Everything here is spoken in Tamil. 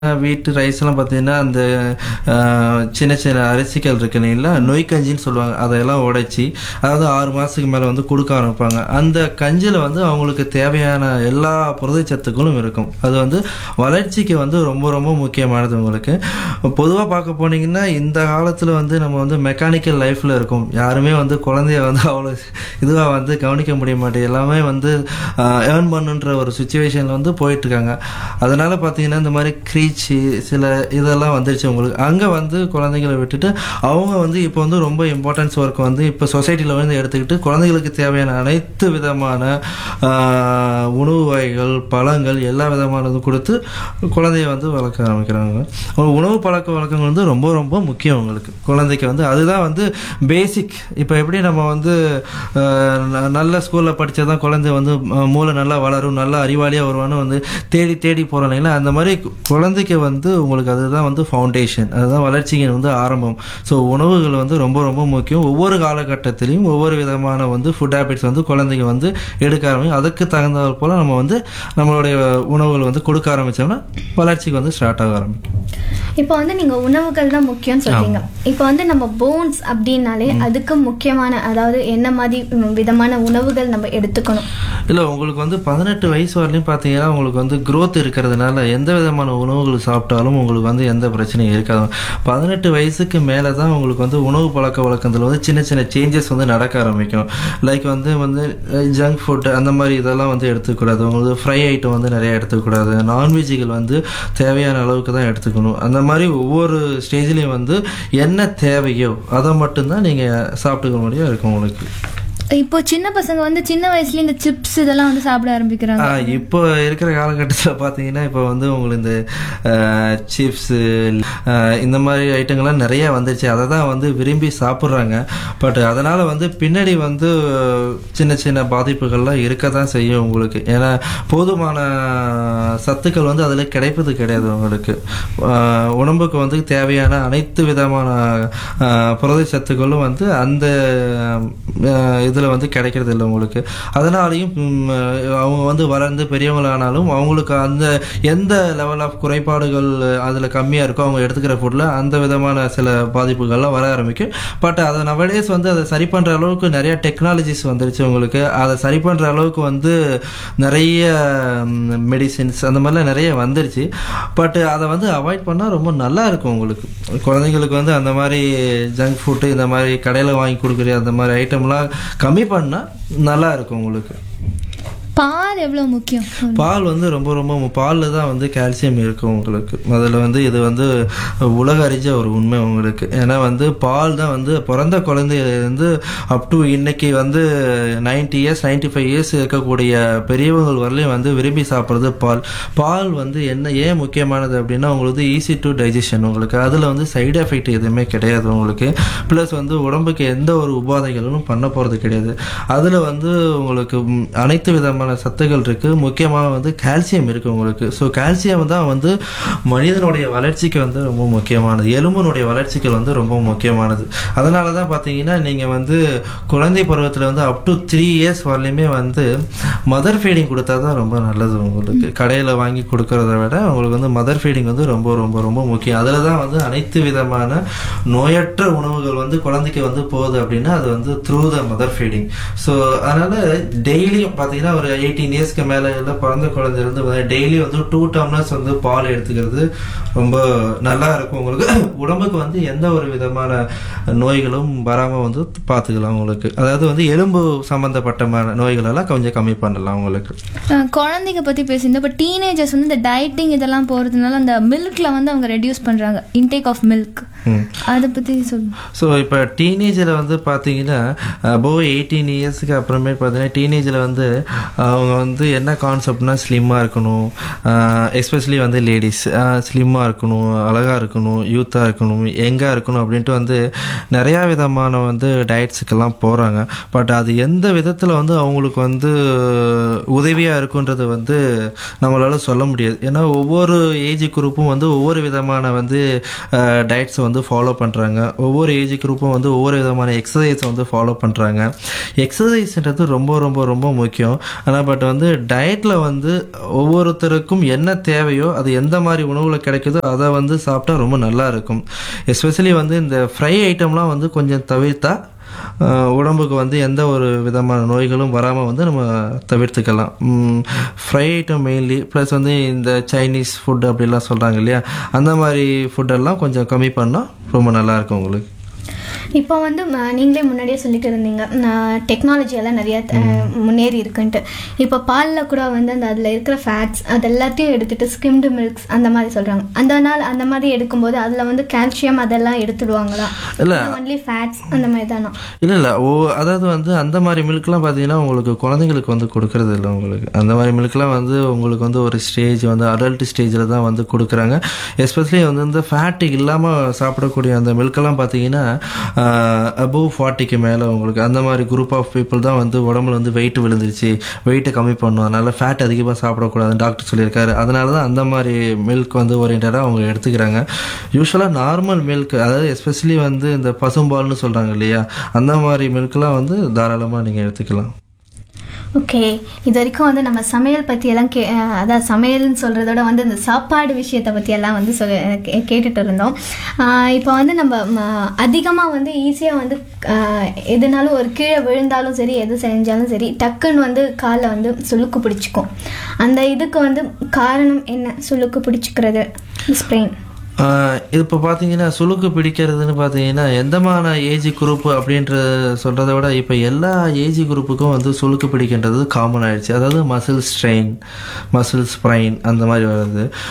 வீட்டு ரைஸ்லாம் பார்த்தீங்கன்னா அந்த அஹ், சின்ன சின்ன அரிசிகள் இருக்கு இல்லைங்களா நொய் கஞ்சின்னு சொல்லுவாங்க அதையெல்லாம் உடைச்சி அதாவது ஆறு மாதத்துக்கு மேலே வந்து கொடுக்க ஆரம்பிப்பாங்க அந்த கஞ்சியில் வந்து அவங்களுக்கு தேவையான எல்லா புரதச்சத்துக்களும் இருக்கும் அது வந்து வளர்ச்சிக்கு வந்து ரொம்ப ரொம்ப முக்கியமானது உங்களுக்கு பொதுவாக பார்க்க போனீங்கன்னா இந்த காலத்தில் வந்து நம்ம வந்து மெக்கானிக்கல் லைஃப்பில் இருக்கும் யாருமே வந்து குழந்தைய வந்து அவ்வளோ இதுவாக வந்து கவனிக்க முடிய மாட்டேங்குது எல்லாமே வந்து ஏர்ன் பண்ணுன்ற ஒரு சுச்சுவேஷனில் வந்து போயிட்டுருக்காங்க அதனால் பார்த்தீங்கன்னா இந்த மாதிரி க்ரீச்சு சில இதெல்லாம் வந்துருச்சு உங்களுக்கு அங்கே வந்து குழந்தைங்களை விட்டுட்டு அவங்க வந்து இப்போ வந்து ரொம்ப இம்பார்ட்டன்ஸ் ஒர்க் வந்து இப்போ சொசைட்டியில் வந்து எடுத்துக்கிட்டு குழந்தைகளுக்கு தேவையான அனைத்து விதமான ஆஹ், உணவு வகைகள் பழங்கள் எல்லா விதமானதும் கொடுத்து குழந்தைய வந்து வளர்க்க ஆரம்பிக்கிறாங்க ஒரு உணவு பழக்க வழக்கங்கள் வந்து ரொம்ப ரொம்ப முக்கியம் உங்களுக்கு குழந்தைக்கு வந்து அதுதான் வந்து பேசிக் இப்போ எப்படி நம்ம வந்து ஆஹ், ந- நல்ல ஸ்கூலில் படித்தா தான் குழந்தை வந்து ஆஹ், மூளை நல்லா வளரும் நல்லா அறிவாளியாக வருவான்னு வந்து தேடி தேடி போகிறோம் இல்லைங்களா அந்த மாதிரி குழந்தைக்கு வந்து உங்களுக்கு அதுதான் வந்து ஃபவுண்டேஷன் அதுதான் வளர்ச்சிக்கு வந்து ஆரம்பம் ஸோ உணவுகள் வந்து ரொம்ப ரொம்ப முக்கியம் ஒவ்வொரு காலகட்டத்திலையும் ஒவ்வொரு விதமான வந்து ஃபுட் ஹேபிட்ஸ் வந்து குழந்தைங்க வந்து எடுக்க ஆரம்பிக்கும் அதுக்கு தகுந்தாற் போல் நம்ம வந்து நம்மளுடைய உணவுகள் வந்து கொடுக்க ஆரம்பித்தோம்னா வளர்ச்சிக்கு வந்து ஸ்டார்ட் ஆக ஆரம்பிக்கும் இப்போ வந்து நீங்க உணவுகள் தான் முக்கியம்னு சொல்றீங்க இப்போ வந்து நம்ம போன்ஸ் அப்படின்னாலே அதுக்கு முக்கியமான அதாவது என்ன மாதிரி ம், விதமான உணவுகள் நம்ம எடுத்துக்கணும் இல்லை உங்களுக்கு வந்து பதினெட்டு வயசு வரலையும் பார்த்தீங்கன்னா உங்களுக்கு வந்து growth இருக்கிறதுனால எந்த விதமான உணவுகள் சாப்பிட்டாலும் உங்களுக்கு வந்து எந்த பிரச்சனையும் இருக்காது பதினெட்டு வயசுக்கு மேலே தான் உங்களுக்கு வந்து உணவு பழக்க வழக்கத்தில் வந்து சின்ன சின்ன சேஞ்சஸ் வந்து நடக்க ஆரம்பிக்கும் லைக் வந்து வந்து ஜங்க் ஃபுட் அந்த மாதிரி இதெல்லாம் வந்து எடுத்துக்கூடாது உங்களுக்கு ஃப்ரை ஐட்டம் வந்து நிறைய எடுத்துக்கூடாது நான்வெஜ்ஜுகள் வந்து தேவையான அளவுக்கு தான் எடுத்துக்கணும் அந்த மாதிரி ஒவ்வொரு ஸ்டேஜ்லேயும் வந்து என்ன தேவையோ அதை மட்டும்தான் நீங்கள் சாப்பிட்டுக்க முடியும் இருக்கும் உங்களுக்கு இப்போ சின்ன பசங்க வந்து சின்ன வயசுல இந்த சிப்ஸ் இதெல்லாம் வந்து சாப்பிட ஆரம்பிக்கிறாங்க ஆ, இப்போ இருக்கிற காலகட்டத்தில் பார்த்தீங்கன்னா இப்போ வந்து உங்களுக்கு இந்த சிப்ஸு இந்த மாதிரி ஐட்டங்கள்லாம் நிறைய வந்துருச்சு அதை தான் வந்து விரும்பி சாப்பிட்றாங்க பட் அதனால் வந்து பின்னாடி வந்து சின்ன சின்ன பாதிப்புகள்லாம் இருக்க தான் செய்யும் உங்களுக்கு ஏன்னா போதுமான சத்துக்கள் வந்து அதில் கிடைப்பது கிடையாது உங்களுக்கு ஆ, உடம்புக்கு வந்து தேவையான அனைத்து விதமான ஆ, புரத சத்துக்களும் வந்து அந்த இதில் வந்து கிடைக்கிறது இல்லை உங்களுக்கு அதனாலையும் ம், அவங்க வந்து வளர்ந்து பெரியவங்களானாலும் அவங்களுக்கு அந்த எந்த லெவல் ஆஃப் குறைபாடுகள் அதில் கம்மியாக இருக்கோ அவங்க எடுத்துக்கிற ஃபுட்டில் அந்த விதமான சில பாதிப்புகள்லாம் வர ஆரம்பிக்கும் பட் அதை நவடேஸ் வந்து அதை சரி பண்ணுற அளவுக்கு நிறைய டெக்னாலஜிஸ் வந்துருச்சு உங்களுக்கு அதை சரி பண்ணுற அளவுக்கு வந்து நிறைய மெடிசின்ஸ் அந்த மாதிரிலாம் நிறைய வந்துருச்சு பட் அதை வந்து அவாய்ட் பண்ணால் ரொம்ப நல்லா இருக்கும் உங்களுக்கு குழந்தைங்களுக்கு வந்து அந்த மாதிரி ஜங்க் ஃபுட்டு இந்த மாதிரி கடையில் வாங்கி கொடுக்குற அந்த மாதிரி ஐட்டம்லாம் கம்மி பண்ணால் நல்லா இருக்கும் உங்களுக்கு பால் எவ்வளவு முக்கியம் பால் வந்து ரொம்ப ரொம்ப மு- பால்ல தான் வந்து கால்சியம் இருக்கும் உங்களுக்கு அதில் வந்து இது வந்து உலக அறிஞ்ச ஒரு உண்மை உங்களுக்கு ஏன்னா வந்து பால் தான் வந்து பிறந்த குழந்தைய வந்து அப் டு இன்னைக்கு வந்து 90 இயர்ஸ் 95 ஃபைவ் இயர்ஸ் இருக்கக்கூடிய பெரியவங்கள் வரலையும் வந்து விரும்பி சாப்பிட்றது பால் பால் வந்து என்ன ஏன் முக்கியமானது அப்படின்னா உங்களுக்கு ஈஸி டு டைஜஷன் உங்களுக்கு அதில் வந்து சைடு எஃபெக்ட் எதுவுமே கிடையாது உங்களுக்கு ப்ளஸ் வந்து உடம்புக்கு எந்த ஒரு உபாதைகளும் பண்ண போகிறது கிடையாது அதில் வந்து உங்களுக்கு ம், அனைத்து விதமான சத்துக்கள் இருக்குது முக்கியமாக வந்து கால்சியம் இருக்குது உங்களுக்கு ஸோ கால்சியம் தான் வந்து மனிதனுடைய வளர்ச்சிக்கு வந்து ரொம்ப முக்கியமானது எலும்பினுடைய வளர்ச்சிக்கு வந்து ரொம்ப முக்கியமானது அதனால தான் பார்த்தீங்கன்னா நீங்கள் வந்து குழந்தை பருவத்தில் வந்து அப் டு த்ரீ இயர்ஸ் வரலையுமே வந்து மதர் ஃபீடிங் கொடுத்தா தான் ரொம்ப நல்லது உங்களுக்கு கடையில் வாங்கி கொடுக்கறத விட உங்களுக்கு வந்து மதர் ஃபீடிங் வந்து ரொம்ப ரொம்ப ரொம்ப முக்கியம் அதில் தான் வந்து அனைத்து விதமான நோயற்ற உணவுகள் வந்து குழந்தைக்கு வந்து போகுது அப்படின்னா அது வந்து through the mother feeding so அதனால டெய்லியும் பார்த்தீங்கன்னா ஒரு எயிட்டீன் இயர்ஸ்க்கு மேலே எல்லாம் பிறந்த குழந்தை இருந்து டெய்லி வந்து டூ டம்ளர்ஸ் வந்து பால் எடுத்துக்கிறது ரொம்ப நல்லா இருக்கும் உங்களுக்கு உடம்புக்கு வந்து எந்த ஒரு விதமான நோய்களும் வராமல் வந்து பார்த்துக்கலாம் உங்களுக்கு அதாவது வந்து எலும்பு சம்பந்தப்பட்டமான நோய்கள் எல்லாம் கொஞ்சம் கம்மி பண்ணலாம் உங்களுக்கு அஹ் குழந்தைங்க பத்தி பேசியிருந்தோம் இப்போ டீனேஜர்ஸ் வந்து இந்த டயட்டிங் இதெல்லாம் போறதுனால அந்த மில்க்ல வந்து அவங்க ரெடியூஸ் பண்றாங்க இன்டேக் ஆஃப் மில்க் ம் அதை பத்தி சொல்லுங்க ஸோ இப்போ டீனேஜில் வந்து பார்த்தீங்கன்னா அபோவ் எயிட்டீன் இயர்ஸ்க்கு அப்புறமே பார்த்தீங்கன்னா டீனேஜில் வந்து அவங்க வந்து என்ன கான்செப்ட்னா ஸ்லிம்மாக இருக்கணும் எஸ்பெஷலி வந்து லேடிஸ் ஸ்லிம்மாக இருக்கணும் அழகாக இருக்கணும் யூத்தாக இருக்கணும் யங்காக இருக்கணும் அப்படின்ட்டு வந்து நிறையா விதமான வந்து டயட்ஸுக்கெல்லாம் போகிறாங்க பட் அது எந்த விதத்தில் வந்து அவங்களுக்கு வந்து உதவியாக இருக்குன்றது வந்து நம்மளால சொல்ல முடியாது ஏன்னா ஒவ்வொரு ஏஜ் குரூப்பும் வந்து ஒவ்வொரு விதமான வந்து டயட்ஸை வந்து ஃபாலோ பண்ணுறாங்க ஒவ்வொரு ஏஜ் குரூப்பும் வந்து ஒவ்வொரு விதமான எக்ஸசைஸ் வந்து ஃபாலோ பண்ணுறாங்க எக்ஸசைஸ்ன்றது ரொம்ப ரொம்ப ரொம்ப முக்கியம் ஆனால் பட் வந்து டயட்டில் வந்து ஒவ்வொருத்தருக்கும் என்ன தேவையோ அது எந்த மாதிரி உணவுல கிடைக்குதோ அதை வந்து சாப்பிட்டா ரொம்ப நல்லா இருக்கும் எஸ்பெஷலி வந்து இந்த ஃப்ரை ஐட்டம்லாம் வந்து கொஞ்சம் தவிர்த்தா ஆஹ், உடம்புக்கு வந்து எந்த ஒரு விதமான நோய்களும் வராமல் வந்து நம்ம தவிர்த்துக்கலாம் ஃப்ரை ஐட்டம் மெயின்லி ப்ளஸ் வந்து இந்த சைனீஸ் ஃபுட் அப்படிலாம் சொல்கிறாங்க இல்லையா அந்த மாதிரி ஃபுட்டெல்லாம் கொஞ்சம் கம்மி பண்ணால் ரொம்ப நல்லா இருக்கும் உங்களுக்கு இப்போ வந்து ம, நீங்களே முன்னாடியே சொல்லிட்டு இருந்தீங்க டெக்னாலஜி எல்லாம் நிறைய அஹ், முன்னேறி இருக்குன்ட்டு இப்போ பாலில் கூட வந்து அந்த அதில் இருக்கிற ஃபேட்ஸ் அது எல்லாத்தையும் எடுத்துட்டு ஸ்கிம்டு மில்க்ஸ் அந்த மாதிரி சொல்கிறாங்க அந்த நாள் அந்த மாதிரி எடுக்கும்போது அதில் வந்து கால்சியம் அதெல்லாம் எடுத்துடுவாங்களா இல்ல. ஒன்லி ஃபேட்ஸ் அந்த மாதிரி தானா இல்லை இல்லை ஓ அதாவது வந்து அந்த மாதிரி மில்க்லாம் பார்த்தீங்கன்னா உங்களுக்கு குழந்தைங்களுக்கு வந்து கொடுக்கறது இல்லை உங்களுக்கு அந்த மாதிரி மில்க்லாம் வந்து உங்களுக்கு வந்து ஒரு ஸ்டேஜ் வந்து அடல்ட் ஸ்டேஜில் தான் வந்து கொடுக்குறாங்க எஸ்பெஷலி வந்து இந்த ஃபேட்டு இல்லாமல் சாப்பிடக்கூடிய அந்த மில்கெல்லாம் பார்த்தீங்கன்னா அபோவ் ஃபார்ட்டிக்கு மேலே உங்களுக்கு அந்த மாதிரி குரூப் ஆஃப் பீப்புள் தான் வந்து உடம்புல வந்து வெயிட் விழுந்துருச்சு வெயிட்டை கம்மி பண்ணணும் அதனால ஃபேட் அதிகமாக சாப்பிடக்கூடாதுன்னு டாக்டர் சொல்லியிருக்காரு அதனால தான் அந்த மாதிரி மில்க் வந்து ஓரியன்டாக அவங்க எடுத்துக்கிறாங்க யூஸ்வலாக நார்மல் மில்க் அதாவது எஸ்பெஷலி வந்து இந்த பசும்பால்னு சொல்கிறாங்க இல்லையா அந்த மாதிரி மில்க்லாம் வந்து தாராளமாக நீங்கள் எடுத்துக்கலாம் ஓகே இது வரைக்கும் வந்து நம்ம சமையல் பற்றி எல்லாம் கே அஹ் அதான் சமையல்னு சொல்கிறதோட வந்து இந்த சாப்பாடு விஷயத்தை பற்றி எல்லாம் வந்து சொல் கே- கேட்டுட்டு இருந்தோம் ஆஹ் இப்போ வந்து நம்ம அதிகமாக வந்து ஈஸியாக வந்து ஆஹ் எதுனாலும் ஒரு கீழே விழுந்தாலும் சரி எது செஞ்சாலும் சரி டக்குன்னு வந்து காலில் வந்து சுளுக்கு பிடிச்சிக்கும் அந்த இதுக்கு வந்து காரணம் என்ன சுளுக்கு பிடிச்சிக்கிறது ஸ்ப்ரெயின் ஆஹ் இப்போ பார்த்தீங்கன்னா சுளுக்கு பிடிக்கிறதுன்னு பார்த்தீங்கன்னா எந்தமான ஏஜ் குரூப் அப்படின்ற சொல்கிறத விட இப்போ எல்லா ஏஜ் குரூப்புக்கும் வந்து சுளுக்கு பிடிக்கின்றது காமன் ஆயிடுச்சு அதாவது மசில் ஸ்ட்ரெயின் மசில் ஸ்ப்ரைன் அந்த மாதிரி வருது